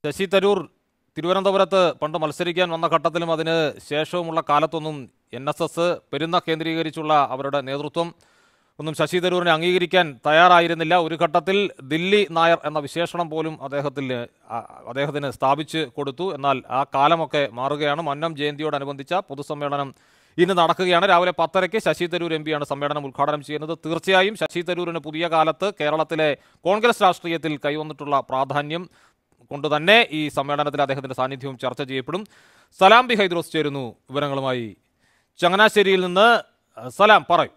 ശശി തരൂർ തിരുവനന്തപുരത്ത് പണ്ട് മത്സരിക്കാൻ വന്ന ഘട്ടത്തിലും അതിന് ശേഷവുമുള്ള കാലത്തൊന്നും എൻ എസ് എസ് പെരുന്ന കേന്ദ്രീകരിച്ചുള്ള അവരുടെ നേതൃത്വം ഒന്നും ശശി തരൂരിനെ അംഗീകരിക്കാൻ തയ്യാറായിരുന്നില്ല ഒരു ഘട്ടത്തിൽ ദില്ലി നായർ എന്ന വിശേഷണം പോലും അദ്ദേഹത്തിന് ആ, അദ്ദേഹത്തിന് സ്ഥാപിച്ച് കൊടുത്തു എന്നാൽ ആ കാലമൊക്കെ മാറുകയാണ് മന്നം ജയന്തിയോടനുബന്ധിച്ച പൊതുസമ്മേളനം ഇന്ന് നടക്കുകയാണ് രാവിലെ പത്തരയ്ക്ക് ശശി തരൂർ എം പിയാണ് സമ്മേളനം ഉദ്ഘാടനം ചെയ്യുന്നത് തീർച്ചയായും ശശി തരൂരിന് പുതിയ കാലത്ത് കേരളത്തിലെ കോൺഗ്രസ് രാഷ്ട്രീയത്തിൽ കൈവന്നിട്ടുള്ള പ്രാധാന്യം കൊണ്ട് തന്നെ ഈ സമ്മേളനത്തിൽ അദ്ദേഹത്തിന്റെ സാന്നിധ്യവും ചർച്ച ചെയ്യപ്പെടും സലാം ബി ഹൈദ്രോസ് ചേരുന്നു വിവരങ്ങളുമായി ചങ്ങനാശ്ശേരിയിൽ നിന്ന് അഹ്, സലാം പറയും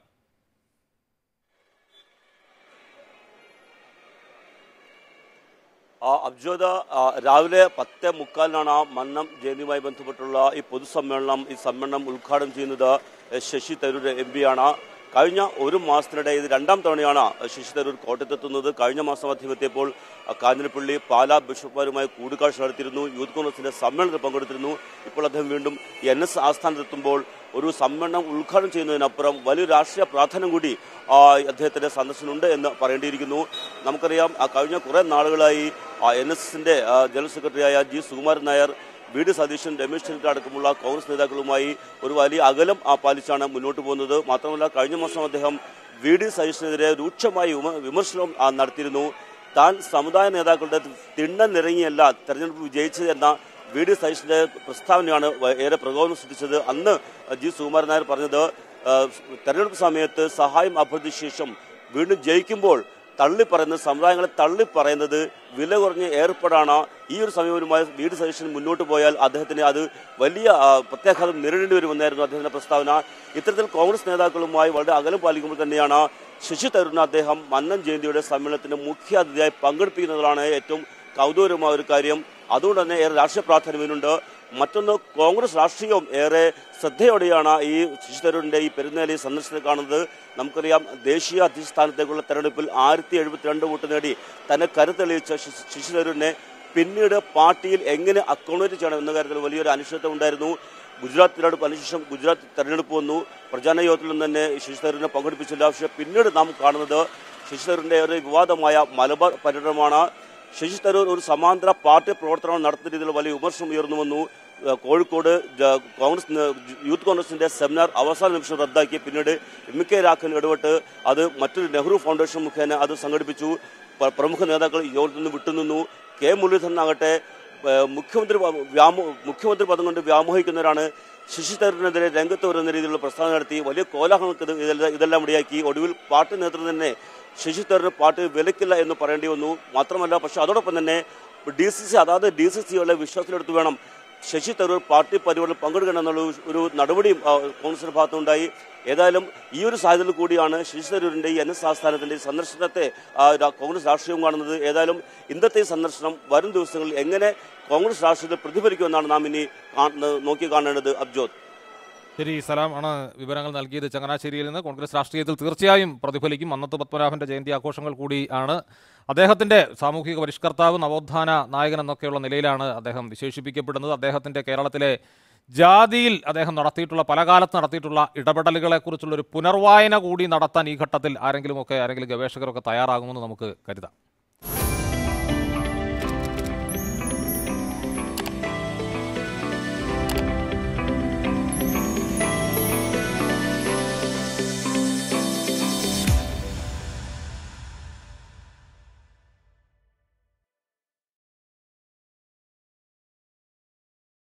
ആ, അബ്ജോദ ആ, രാവിലെ പത്ത് മുക്കാലിനാണ് ആ മന്നം ജയന്തിയുമായി ബന്ധപ്പെട്ടുള്ള ഈ പൊതുസമ്മേളനം ഈ സമ്മേളനം ഉദ്ഘാടനം ചെയ്യുന്നത് എ, ശശി തരൂർ എം പിയാണ് കഴിഞ്ഞ ഒരു മാസത്തിനിടെ ഇത് രണ്ടാം തവണയാണ് ശശി തരൂർ കോട്ടയത്തെത്തുന്നത് കഴിഞ്ഞ മാസം അദ്ദേഹം എത്തിയപ്പോൾ ആ, കാഞ്ഞിരപ്പള്ളി പാലാ ബിഷപ്പുമാരുമായി കൂടിക്കാഴ്ച നടത്തിയിരുന്നു യൂത്ത് കോൺഗ്രസിന്റെ സമ്മേളനത്തിൽ പങ്കെടുത്തിരുന്നു ഇപ്പോൾ അദ്ദേഹം വീണ്ടും എൻ എസ് ആസ്ഥാനത്തെത്തുമ്പോൾ ഒരു സമ്മേളനം ഉദ്ഘാടനം ചെയ്യുന്നതിനപ്പുറം വലിയ രാഷ്ട്രീയ പ്രാധാന്യം കൂടി ആ, അദ്ദേഹത്തിന്റെ സന്ദർശനമുണ്ട് എന്ന് പറയേണ്ടിയിരിക്കുന്നു നമുക്കറിയാം ആ, കഴിഞ്ഞ കുറേ നാളുകളായി എൻ എസ് എസിന്റെ ജനറൽ സെക്രട്ടറിയായ G Sukumaran Nair V D Satheesan Ramesh Chennithala അടക്കമുള്ള കോൺഗ്രസ് നേതാക്കളുമായി ഒരു വലിയ അകലം ആ, പാലിച്ചാണ് മുന്നോട്ട് പോകുന്നത് മാത്രമല്ല കഴിഞ്ഞ മാസം അദ്ദേഹം വി ഡി സതീശനെതിരെ രൂക്ഷമായി വിമ- വിമർശനം ആ, നടത്തിയിരുന്നു താൻ സമുദായ നേതാക്കളുടെ തിണ്ണ നിറങ്ങിയല്ല തെരഞ്ഞെടുപ്പ് വിജയിച്ചത് എന്ന വി ഡി സതീശന്റെ പ്രസ്താവനയാണ് വ- ഏറെ പ്രകോപനം സൃഷ്ടിച്ചത് അന്ന് ജി സുകുമാരൻ നായർ പറഞ്ഞത് ആ, തെരഞ്ഞെടുപ്പ് സമയത്ത് സഹായം അഭ്യർത്ഥിച്ച ശേഷം വീണ്ടും ജയിക്കുമ്പോൾ തള്ളി പറയുന്നത് സമുദായങ്ങളെ തള്ളി പറയുന്നത് വില കുറഞ്ഞ ഏർപ്പാടാണ് ഈ ഒരു സമയവുമായി വി ഡി സതീശൻ മുന്നോട്ട് പോയാൽ അദ്ദേഹത്തിന് അത് വലിയ ആ, പ്രത്യാഘാതം നേരിടേണ്ടി വരുമെന്നായിരുന്നു അദ്ദേഹത്തിന്റെ പ്രസ്താവന ഇത്തരത്തിൽ കോൺഗ്രസ് നേതാക്കളുമായി വളരെ അകലം പാലിക്കുമ്പോൾ തന്നെയാണ് ശശി തരൂരിനെ അദ്ദേഹം മന്നൻ ജയന്തിയുടെ സമ്മേളനത്തിന്റെ മുഖ്യ അതിഥിയായി പങ്കെടുപ്പിക്കുന്നതാണ് ഏറ്റവും കൗതുകരമായ ഒരു കാര്യം അതുകൊണ്ട് തന്നെ ഏറെ രാഷ്ട്രീയ പ്രാധാന്യം ഇതിനുണ്ട് മറ്റൊന്ന് കോൺഗ്രസ് രാഷ്ട്രീയവും ഏറെ ശ്രദ്ധയോടെയാണ് ഈ ശശി തരൂരിന്റെ ഈ പെരുന്നേലി സന്ദർശനം കാണുന്നത് നമുക്കറിയാം ദേശീയ അധ്യസ്ഥാനത്തേക്കുള്ള തെരഞ്ഞെടുപ്പിൽ ആയിരത്തി എഴുപത്തിരണ്ട് വോട്ട് നേടി തന്നെ കരുത്തെളിയിച്ച ശശി ശശി തരൂരിനെ പിന്നീട് പാർട്ടിയിൽ എങ്ങനെ അക്കോമഡേറ്റ് ചെയ്യണം എന്ന കാര്യത്തിൽ വലിയൊരു അനിശ്ചിതത്വം ഉണ്ടായിരുന്നു ഗുജറാത്ത് തിരഞ്ഞെടുപ്പ് അതിനുശേഷം ഗുജറാത്ത് തെരഞ്ഞെടുപ്പ് വന്നു പ്രചാരണ യോഗത്തിൽ നിന്ന് തന്നെ ശശി തരൂരിനെ പങ്കെടുപ്പിച്ചില്ല പക്ഷേ പിന്നീട് നാം കാണുന്നത് ശശി തരൂരിന്റെ ഒരു വിവാദമായ മലബാർ പര്യടനമാണ് ശശി തരൂർ ഒരു സമാന്തര പാർട്ടി പ്രവർത്തനം നടത്തുന്ന രീതിയിൽ വലിയ വിമർശനം ഉയർന്നു വന്നു ഏഹ് കോഴിക്കോട് ജ- കോൺഗ്രസ് ന- യൂത്ത് കോൺഗ്രസിന്റെ സെമിനാർ അവസാന നിമിഷം റദ്ദാക്കി പിന്നീട് എം കെ രാഘവൻ ഇടപെട്ട് അത് മറ്റൊരു നെഹ്റു ഫൗണ്ടേഷൻ മുഖേന അത് സംഘടിപ്പിച്ചു പ- പ്രമുഖ നേതാക്കൾ യോഗത്തിൽ നിന്ന് വിട്ടുനിന്നു കെ മുരളീധരൻ ആകട്ടെ ഏഹ് മുഖ്യമന്ത്രി പ- വ്യാമോ മുഖ്യമന്ത്രി പദം കൊണ്ട് വ്യാമോഹിക്കുന്നവരാണ് ശശി തരൂരിനെതിരെ രംഗത്ത് വരുന്ന രീതിയിലുള്ള പ്രസ്താവന നടത്തി വലിയ കോലാഹലങ്ങൾക്ക് ഇത് ഇതെല്ലാം ഇതെല്ലാം ഇടയാക്കി ഒടുവിൽ പാർട്ടി നേതൃത്വം തന്നെ ശശി തരൂർ പാർട്ടി വിലക്കില്ല എന്ന് പറയേണ്ടി വന്നു മാത്രമല്ല പക്ഷെ അതോടൊപ്പം തന്നെ ഡി സി സി അതാത് ഡി സി സികളെ വിശ്വാസത്തിലെടുത്ത് വേണം ശശി തരൂർ പാർട്ടി പരിപാടിയിൽ പങ്കെടുക്കണം എന്നുള്ള ഒരു- ഒരു നടപടിയും ആ, കോൺഗ്രസിന്റെ ഭാഗത്തുണ്ടായി ഏതായാലും ഈ ഒരു സാഹചര്യത്തിൽ കൂടിയാണ് ശശി തരൂരിന്റെ ഈ എൻ എസ് ആസ്ഥാനത്തിന്റെ ഈ സന്ദർശനത്തെ ആ, രാ- കോൺഗ്രസ് രാഷ്ട്രീയം കാണുന്നത് ഏതായാലും ഇന്നത്തെ ഈ സന്ദർശനം വരും ദിവസങ്ങളിൽ എങ്ങനെ കോൺഗ്രസ് രാഷ്ട്രീയത്തിൽ പ്രതിഫലിക്കുമെന്നാണ് നാം ഇനി കാണുന്നത് നോക്കി കാണേണ്ടത് അബ്ജോത് ശരി സലാം ആണ് വിവരങ്ങൾ നൽകിയത് ചങ്ങനാശ്ശേരിയിൽ നിന്ന് കോൺഗ്രസ് രാഷ്ട്രീയത്തിൽ തീർച്ചയായും പ്രതിഫലിക്കും അന്നത്ത് പത്മനാഭന്റെ ജയന്തി ആഘോഷങ്ങൾ കൂടിയാണ് അദ്ദേഹത്തിന്റെ സാമൂഹിക പരിഷ്കർത്താവ് നവോത്ഥാന നായകൻ എന്നൊക്കെയുള്ള നിലയിലാണ് അദ്ദേഹം വിശേഷിപ്പിക്കപ്പെടുന്നത് അദ്ദേഹത്തിന്റെ കേരളത്തിലെ ജാതിയിൽ അദ്ദേഹം നടത്തിയിട്ടുള്ള പല കാലത്ത് നടത്തിയിട്ടുള്ള ഇടപെടലുകളെക്കുറിച്ചുള്ള ഒരു പുനർവായന കൂടി നടത്താൻ ഈ ഘട്ടത്തിൽ ആരെങ്കിലുമൊക്കെ ആരെങ്കിലും ഗവേഷകരൊക്കെ തയ്യാറാകുമെന്ന് നമുക്ക് കരുതാം